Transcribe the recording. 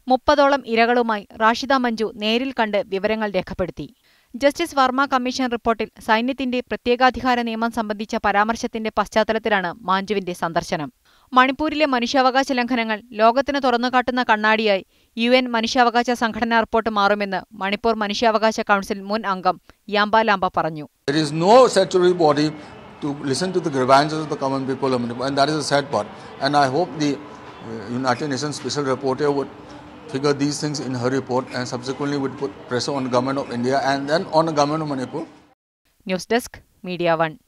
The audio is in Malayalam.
മുപ്പതോളം ഇരകളുമായി റാഷിദ മഞ്ജു നേരിൽ കണ്ട് വിവരങ്ങൾ രേഖപ്പെടുത്തി ജസ്റ്റിസ് വർമ്മ കമ്മീഷൻ റിപ്പോർട്ടിൽ സൈന്യത്തിന്റെ പ്രത്യേകാധികാര നിയമം സംബന്ധിച്ച പരാമർശത്തിന്റെ പശ്ചാത്തലത്തിലാണ് മാഞ്ജുവിന്റെ സന്ദർശനം മണിപ്പൂരിലെ മനുഷ്യാവകാശ ലംഘനങ്ങൾ ലോകത്തിന് തുറന്നുകാട്ടുന്ന കണ്ണാടിയായി യു എൻ മനുഷ്യാവകാശ സംഘടനാ റിപ്പോർട്ട് മാറുമെന്ന് മണിപ്പൂർ മനുഷ്യാവകാശ കൗൺസിൽ മുൻ അംഗം യാമ്പ ലാംബ പറഞ്ഞു There is no statutory body to listen to the grievances of the common people of Manipur, and that is a sad part. And I hope the uh, United Nations Special Rapporteur would figure these things in her report and subsequently would put pressure on the government of India and then on the government of Manipur news desk media one